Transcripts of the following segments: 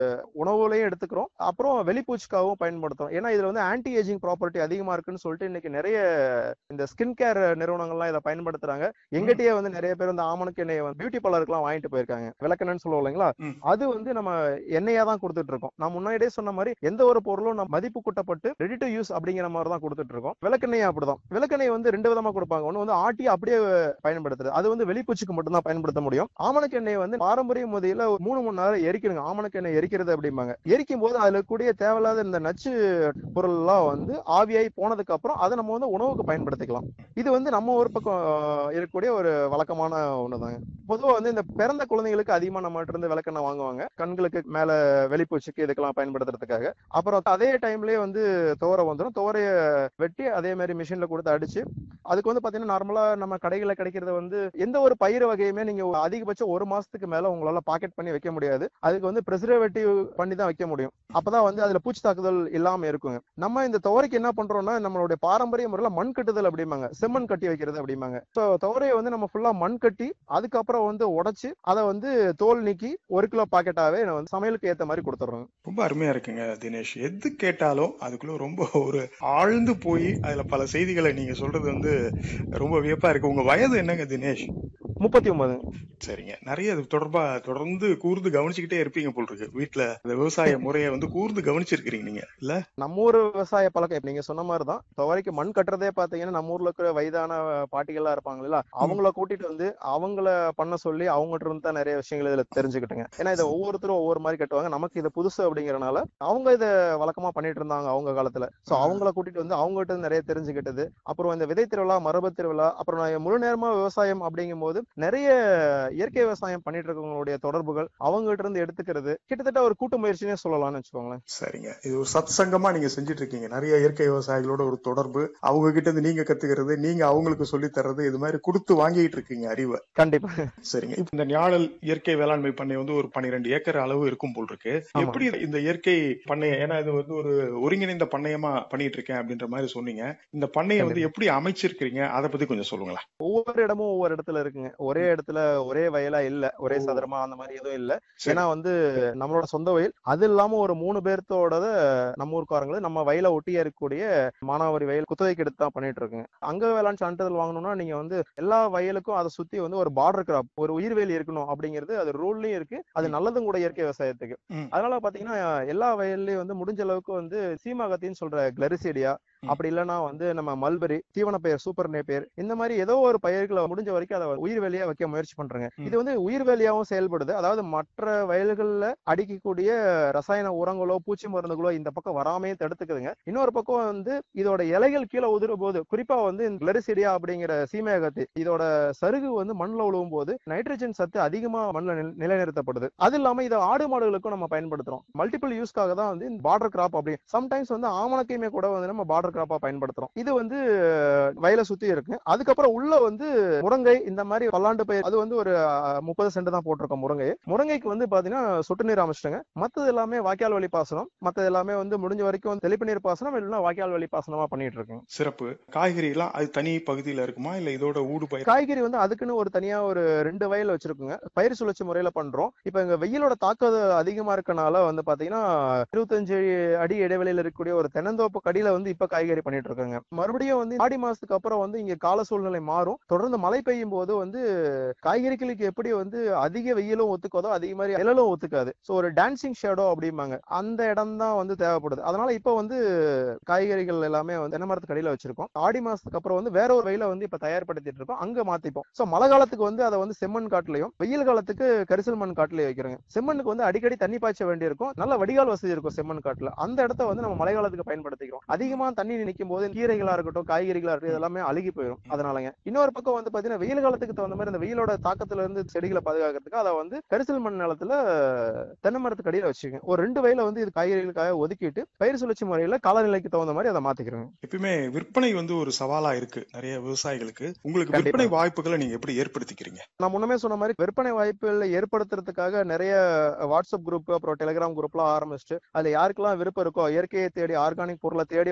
உணவுலையும் எடுத்துக்கிறோம் அப்புறம் வெளிப்பூச்சிக்காகவும் பயன்படுத்துறோம் ஏன்னா இதுல வந்து ஆன்டி ஏஜிங் ப்ராப்பர்ட்டி அதிகமா இருக்குன்னு சொல்லிட்டு இன்னைக்கு நிறைய இந்த ஸ்கின் கேர் நிறுவனங்கள்லாம் இதை பயன்படுத்துறாங்க எங்கிட்டயே வந்து நிறைய பேர் வந்து ஆமணக்கு எண்ணெயை வந்து பியூட்டி பார்லருக்குலாம் வாங்கிட்டு போயிருக்காங்க விளக்கெண்ணன்னு சொல்லுவோம் இல்லைங்களா ம். அது வந்து நம்ம எண்ணெயா தான் கொடுத்துட்டு இருக்கோம் நான் முன்னாடியே சொன்ன மாதிரி எந்த ஒரு பொருளும் நம்ம மதிப்பு கூட்டப்பட்டு ரெடி டு யூஸ் அப்படிங்கிற மாதிரி தான் கொடுத்துட்டு இருக்கோம் விளக்கெண்ணெய் அப்படிதான் விளக்கெண்ணெய் வந்து ரெண்டு விதமா கொடுப்பாங்க ஒண்ணு வந்து ஆட்டி அப்படியே பயன்படுத்துறது அது வந்து வெளிப்பூச்சிக்கு மட்டும் தான் பயன்படுத்த முடியும் ஆமணக்கு எண்ணெய் வந்து பாரம்பரிய முறையில ஒரு மூணு மணி நேரம் எரிக்கணுங்க ஆமணக்கு எண்ணெய் எரிக்கிறது அப்படிம்பாங்க எரிக்கும் போது அதுல கூடிய தேவையில்லாத இந்த நச்சு பொருள் எல்லாம் வந்து ஆவியாகி போனதுக்கு அப்புறம் அதை நம்ம வந்து உணவுக்கு பயன்படுத்திக்கலாம் இது வந்து நம்ம ஒரு பக்கம் ஆஹ், இருக்கக்கூடிய ஒரு வழக்கமான ஒண்ணுதாங்க பொதுவா வந்து இந்த பிறந்த குழந்தைகளுக்கு அதிகமா நம்ம இருந்து விளக்கெண்ணெய் வாங்குவாங்க கண்களுக்கு மேல வெளிப்பூச்சிக்கு இதுக்கெல்லாம் பயன்படுத்துறதுக்காக அப்புறம் அதே டைம்லயே வந்து துவரை வந்துடும் துவரைய வெட்டி அதே மாதிரி மிஷின்ல கொடுத்து அடிச்சு அதுக்கு வந்து பாத்தீங்கன்னா நார்மலா நம்ம கடைகளில் கிடைக்கிறது வந்து எந்த ஒரு பயிர் வகையுமே நீங்க அதிகபட்சம் ஒரு மாசத்துக்கு மேல உங்களால பாக்கெட் பண்ணி வைக்க முடியாது அதுக்கு வந்து ப்ரிசர்வேட்டிவ் பண்ணி தான் வைக்க முடியும் அப்பதான் வந்து அதுல பூச்சி தாக்குதல் இல்லாம இருக்குங்க நம்ம இந்த துவரைக்கு என்ன பண்றோம்னா நம்மளுடைய பாரம்பரிய முறையில மண் கட்டுதல் அப்படிம்பாங்க செம்மண் கட்டி வைக்கிறது அப்படிம்பாங்க ஸோ துவரையை வந்து நம்ம ஃபுல்லா மண் கட்டி அதுக்கப்புறம் வந்து உடைச்சு அதை வந்து தோல் நீக்கி ஒரு கிலோ பாக்கெட்டாவே நான் வந்து சமையலுக்கு ஏத்த மாதிரி கொடுத்துட்றோம் ரொம்ப அருமையா இருக்குங்க தினேஷ் எது கேட்டாலும் அதுக்குள்ள ரொம்ப ஒரு ஆழ்ந்து போய் அதுல பல செய்திகளை நீங்க சொல்றது வந்து ரொம்ப வியப்பா இருக்கு உங்க வயது என்னங்க தினேஷ் முப்பத்தி ஒன்பது சரிங்க நிறைய இது தொடர்பா தொடர்ந்து கூர்ந்து கவனிச்சுக்கிட்டே இருப்பீங்க போல் இருக்கு வீட்டுல இந்த விவசாய முறையை வந்து கூர்ந்து கவனிச்சிருக்கிறீங்க நீங்க இல்ல நம்ம ஊர் விவசாய பழக்கம் இப்ப நீங்க சொன்ன மாதிரி தான் துவரைக்கு மண் கட்டுறதே பாத்தீங்கன்னா நம்ம ஊர்ல இருக்கிற வயதான பாட்டிகள்லாம் இருப்பாங்க இல்ல அவங்கள கூட்டிட்டு வந்து அவங்கள பண்ண சொல்லி அவங்ககிட்ட இருந்து தான் நிறைய விஷயங்கள் இதுல தெரிஞ்சுக்கிட்டுங்க ஏன்னா இதை ஒவ்வொருத்தரும் ஒவ்வொரு மாதிரி கட்டுவாங்க நமக்கு இது புதுசு அப்படிங்கறனால அவங்க இத வழக்கமா பண்ணிட்டு இருந்தாங்க அவங்க காலத்துல சோ அவங்கள கூட்டிட்டு வந்து அவங்ககிட்ட இருந்து நிறைய தெரிஞ்சுக்கிட்டது அப்புறம் இந்த விதை திருவிழா மரபு திருவிழா அப்புறம் நான் முழு நேரமா விவசாயம் அப்படிங்கும் போது நிறைய இயற்கை விவசாயம் பண்ணிட்டு இருக்கவங்களுடைய தொடர்புகள் அவங்ககிட்ட இருந்து எடுத்துக்கிறது கிட்டத்தட்ட ஒரு கூட்டு முயற்சினே சொல்லலாம்னு வச்சுக்கோங்களேன் சரிங்க இது ஒரு சத் சங்கமா நீங்க செஞ்சுட்டு இருக்கீங்க நிறைய இயற்கை விவசாயிகளோட ஒரு தொடர்பு அவங்க கிட்ட இருந்து நீங்க கத்துக்கிறது நீங்க அவங்களுக்கு சொல்லி தர்றது இது மாதிரி கொடுத்து வாங்கிட்டு இருக்கீங்க அறிவை கண்டிப்பா சரிங்க இப்ப இந்த ஞாழல் இயற்கை வேளாண்மை பண்ணை வந்து ஒரு பன்னிரெண்டு ஏக்கர் அளவு இருக்கும் போல் இருக்கு ஆமா. எப்படி இந்த இயற்கை பண்ணைய ஏன்னா இது வந்து ஒரு ஒருங்கிணைந்த பண்ணையமா பண்ணிட்டு இருக்கேன் அப்படின்ற மாதிரி சொன்னீங்க இந்த பண்ணையை வந்து எப்படி அமைச்சிருக்கிறீங்க அதை பத்தி கொஞ்சம் சொல்லுங்களேன் ஒவ்வொரு இடமும் ஒவ்வொரு இடத்துல இருக்குங்க ஒரே இடத்துல ஒரே வயலா இல்ல ஒரே ஓ. சதுரமா அந்த மாதிரி எதுவும் இல்ல சரி. ஏன்னா வந்து நம்மளோட சொந்த வயல் அது இல்லாம ஒரு மூணு பேர்த்தோட நம்ம ஊர்க்காரங்களும் நம்ம வயலை ஒட்டியே இருக்கக்கூடிய மானாவாரி வயல் குத்தகைக்கு எடுத்து தான் பண்ணிட்டு இருக்குங்க அங்க வேளாண் சான்றிதழ் வாங்கணும்னா நீங்க வந்து எல்லா வயலுக்கும் அதை சுத்தி வந்து ஒரு பார்டர் கிராப் ஒரு உயிர்வேலி இருக்கணும் அப்படிங்கிறது அது ரூல்லயும் இருக்கு அது ம். நல்லதும் கூட இயற்கை விவசாயத்துக்கு ம். அதனால பாத்தீங்கன்னா எல்லா வயல்லயும் வந்து முடிஞ்ச அளவுக்கு வந்து சீமாகத்தின்னு சொல்ற கிளரிசீடியா ம். அப்படி இல்லைன்னா வந்து நம்ம மல்பெரி தீவன பயிர் சூப்பர் நேப்பியர் இந்த மாதிரி ஏதோ ஒரு பயிர்களை முடிஞ்ச வரைக்கும் அதை உயிர் வேலையா வைக்க முயற்சி பண்றாங்க ம். இது வந்து உயிர் வேலையாவும் செயல்படுது அதாவது மற்ற வயல்கள்ல அடிக்கக்கூடிய ரசாயன உரங்களோ பூச்சி மருந்துகளோ இந்த பக்கம் வராமையே தடுத்துக்குதுங்க இன்னொரு பக்கம் வந்து இதோட இலைகள் கீழே உதிரும் போது குறிப்பா வந்து இந்த கிளரிசிடியா அப்படிங்கிற சீமையகத்து இதோட சருகு வந்து மண்ணில் உழுவும் போது நைட்ரஜன் சத்து அதிகமா மண்ணில் நில- நிலைநிறுத்தப்படுது அது இல்லாம இதை ஆடு மாடுகளுக்கும் நம்ம பயன்படுத்துறோம் மல்டிபிள் யூஸ்க்காக தான் வந்து இந்த பார்டர் கிராப் அப்படி சம்டைம்ஸ் வந்து ஆமணக்கையுமே கூட வந்து நம்ம பார்டர் கிராப்பா பயன்படுத்துறோம் இது வந்து அஹ், வயலை சுத்தி இருக்கு அதுக்கப்புறம் உள்ள வந்து முருங்கை இந்த மாதிரி பல்லாண்டு பயிர் அது வந்து ஒரு முப்பது சென்ட் தான் போட்டிருக்கோம் முருங்கை முருங்கைக்கு வந்து பாத்தீங்கன்னா சொட்டு நீர் அமைச்சிட்டாங்க மத்தது எல்லாமே வாய்க்கால் வழி பாசனம் மத்தது எல்லாமே வந்து முடிஞ்ச வரைக்கும் வந்து தெளிப்பு நீர் பாசனம் இல்லைன்னா வாய்க்கால் வழி பாசனமா பண்ணிட்டு இருக்கோம் சிறப்பு காய்கறி எல்லாம் அது தனி பகுதியில இருக்குமா இல்ல இதோட ஊடு பயிர் காய்கறி வந்து அதுக்குன்னு ஒரு தனியா ஒரு ரெண்டு வயல் வச்சிருக்குங்க பயிர் சுழற்சி முறையில பண்றோம் இப்ப எங்க வெயிலோட தாக்கம் அதிகமா இருக்கனால வந்து பாத்தீங்கன்னா இருபத்தஞ்சு அடி இடைவெளியில இருக்கக்கூடிய ஒரு தென்னந்தோப்பு கடியில வந்து இப்ப காய்கறி பண்ணிட்டு இருக்காங்க மறுபடியும் வந்து ஆடி மாசத்துக்கு அப்புறம் வந்து இங்க கால சூழ்நிலை மாறும் தொடர்ந்து மழை பெய்யும் போது வந்து காய்கறிகளுக்கு எப்படி வந்து அதிக வெயிலும் ஒத்துக்காதோ அதிக மாதிரி நிழலும் ஒத்துக்காது சோ ஒரு டான்சிங் ஷேடோ அப்படிம்பாங்க அந்த இடம் தான் வந்து தேவைப்படுது அதனால இப்ப வந்து காய்கறிகள் எல்லாமே வந்து தென்னை மரத்து கடியில வச்சிருக்கோம் ஆடி மாசத்துக்கு அப்புறம் வந்து வேற ஒரு வயல வந்து இப்ப தயார்படுத்திட்டு இருக்கோம் அங்க மாத்திப்போம் சோ மழை காலத்துக்கு வந்து அதை வந்து செம்மண் காட்டுலயும் வெயில் காலத்துக்கு கரிசல் மண் காட்டுலயும் வைக்கிறோங்க செம்மண்ணுக்கு வந்து அடிக்கடி தண்ணி பாய்ச்ச வேண்டியிருக்கும் நல்ல வடிகால் வசதி இருக்கும் செம்மண் காட்டுல அந்த இடத்த வந்து நம்ம மழை காலத்துக்கு பயன்படுத்திக்கிறோம் அதிகமா தண்ணி நிற்கும் போது கீரைகளா இருக்கட்டும் காய்கறிகளா இருக்கட்டும் இதெல்லாமே அழுகி போயிடும் அதனாலங்க இன்னொரு பக்கம் வந்து பாத்தீங்கன்னா வெயில் காலத்துக்கு தகுந்த மாதிரி இந்த வெயிலோட தாக்கத்துல இருந்து செடிகளை பாதுகாக்கிறதுக்கு அதை வந்து கரிசல் மண் நிலத்துல தென்னை மரத்துக்கு அடியில வச்சுக்கோங்க ஒரு ரெண்டு வயல வந்து இது காய்கறிகளுக்காக ஒதுக்கிட்டு பயிர் சுழற்சி முறையில காலநிலைக்கு தகுந்த மாதிரி அதை மாத்திக்கிறோங்க எப்பயுமே விற்பனை வந்து ஒரு சவாலா இருக்கு நிறைய விவசாயிகளுக்கு உங்களுக்கு கண்டிப்பா. விற்பனை வாய்ப்புகளை நீங்க எப்படி ஏற்படுத்திக்கிறீங்க நான் முன்னமே சொன்ன மாதிரி விற்பனை வாய்ப்புகளை ஏற்படுத்துறதுக்காக நிறைய வாட்ஸ்அப் குரூப் அப்புறம் டெலிகிராம் குரூப்லாம் ஆரம்பிச்சுட்டு அதுல யாருக்கெல்லாம் விருப்பம் இருக்கோ இயற்கையை தேடி ஆர்கானிக் பொருளை தேடி வர்றவங்க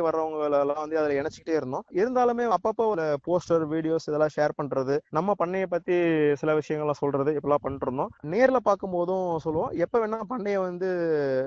எல்லாம் வந்து அதுல இணைச்சிக்கிட்டே இருந்தோம் இருந்தாலுமே அப்பப்போ ஒரு போஸ்டர் வீடியோஸ் இதெல்லாம் ஷேர் பண்றது நம்ம பண்ணைய பத்தி சில விஷயங்கள்லாம் சொல்றது இப்பெல்லாம் பண்ணிட்டு இருந்தோம் நேர்ல பார்க்கும் போதும் சொல்லுவோம் எப்ப வேணா பண்ணைய வந்து